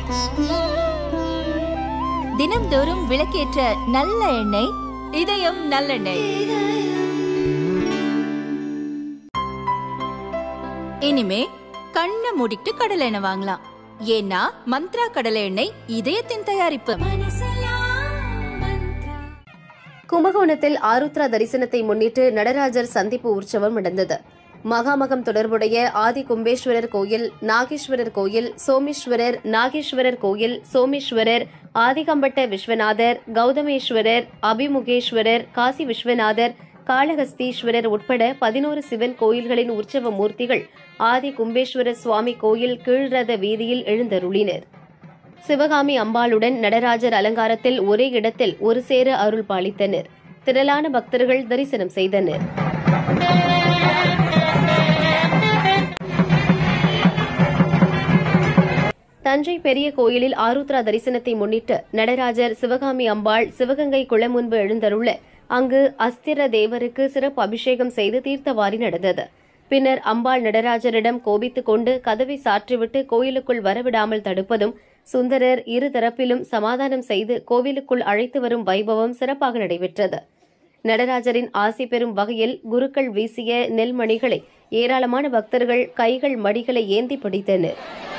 தினம்தோறும் விளக்கேற்ற நல்ல எண்ணெய் இதயம் நல்லெண்ணெய் இனிமே கண்ணை மூடிட்டு கடலை எண்ணெய் வாங்கலாம் ஏன்னா மந்த்ரா கடலை எண்ணெய் இதயத்தின் தயாரிப்பு கும்பகோணத்தில் ஆருத்ரா தரிசனத்தை முன்னிட்டு நடராஜர் சந்திப்பு உற்சவம் நடந்தது மகாமகம் தொடர்புடைய ஆதி கும்பேஸ்வரர் கோயில் நாகேஸ்வரர் கோயில் சோமேஸ்வரர் நாகேஸ்வரர் கோயில் சோமேஸ்வரர் ஆதிகம்பட்ட விஸ்வநாதர் கௌதமேஸ்வரர் அபிமுகேஸ்வரர் காசி விஸ்வநாதர் காளஹஸ்தீஸ்வரர் உட்பட பதினோரு சிவன் கோயில்களின் உற்சவ மூர்த்திகள் ஆதி கும்பேஸ்வரர் சுவாமி கோயில் கீழ்ரத வீதியில் எழுந்தருளினர் சிவகாமி அம்பாளுடன் நடராஜர் அலங்காரத்தில் ஒரே இடத்தில் ஒரு சேர அருள் பாலித்தனர் திரளான பக்தர்கள் தரிசனம் செய்தனர் தஞ்சை பெரிய கோயிலில் ஆருத்ரா தரிசனத்தை முன்னிட்டு நடராஜர் சிவகாமி அம்பாள் சிவகங்கை குளம் முன்பு எழுந்தருள அங்கு அஸ்திர தேவருக்கு சிறப்பு அபிஷேகம் செய்து தீர்த்தவாரி நடந்தது பின்னர் அம்பாள் நடராஜரிடம் கோபித்துக் கொண்டு கதவை சாற்றிவிட்டு கோயிலுக்குள் வரவிடாமல் தடுப்பதும் சுந்தரர் இரு தரப்பிலும் சமாதானம் செய்து கோவிலுக்குள் அழைத்து வரும் வைபவம் சிறப்பாக நடைபெற்றது நடராஜரின் ஆசி பெறும் வகையில் குருக்கள் வீசிய நெல்மணிகளை ஏராளமான பக்தர்கள் கைகள் மடிகளை ஏந்தி பிடித்தனர்